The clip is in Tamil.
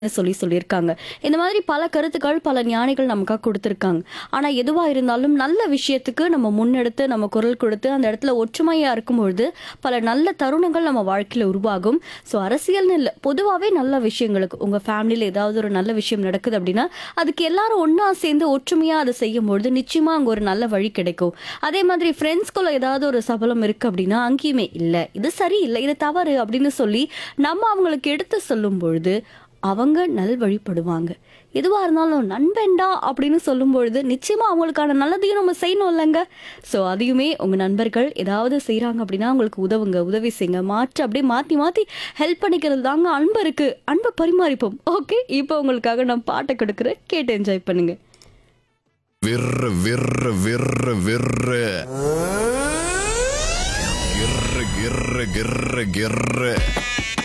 சொல்லி சொல்லியிருக்காங்க இந்த மாதிரி பல கருத்துக்கள் பல ஞானிகள் நமக்காக கொடுத்துருக்காங்க ஆனா எதுவா இருந்தாலும் நல்ல விஷயத்துக்கு நம்ம முன்னெடுத்து நம்ம குரல் கொடுத்து அந்த இடத்துல ஒற்றுமையா இருக்கும்பொழுது பல நல்ல தருணங்கள் நம்ம வாழ்க்கையில உருவாகும் ஸோ அரசியல்னு இல்லை பொதுவாகவே நல்ல விஷயங்களுக்கு உங்க ஃபேமிலியில் ஏதாவது ஒரு நல்ல விஷயம் நடக்குது அப்படின்னா அதுக்கு எல்லாரும் ஒண்ணா சேர்ந்து ஒற்றுமையா அதை செய்யும்பொழுது நிச்சயமா அங்க ஒரு நல்ல வழி கிடைக்கும் அதே மாதிரி ஃப்ரெண்ட்ஸ்குள்ள ஏதாவது ஒரு சபலம் இருக்கு அப்படின்னா அங்கேயுமே இல்லை இது சரியில்லை இது தவறு அப்படின்னு சொல்லி நம்ம அவங்களுக்கு எடுத்து சொல்லும் பொழுது அவங்க நல்வழிப்படுவாங்க எதுவாக இருந்தாலும் நண்பன்டா அப்படின்னு சொல்லும் பொழுது நிச்சயமா அவங்களுக்கான நல்லதையும் நம்ம செய்யணும் இல்லைங்க ஸோ அதையுமே உங்க நண்பர்கள் ஏதாவது செய்றாங்க அப்படின்னா உங்களுக்கு உதவுங்க உதவி செய்யுங்க மாற்றி அப்படியே மாற்றி மாற்றி ஹெல்ப் பண்ணிக்கிறது தாங்க அன்பு இருக்கு அன்பை பரிமாறிப்போம் ஓகே இப்போ உங்களுக்காக நான் பாட்டை கொடுக்குறேன் கேட்டு என்ஜாய் பண்ணுங்க விர்ரு விர்ரு விர்ரு விர்ரு கிர்ரு கிர்ரு கிர்ரு கிர்ரு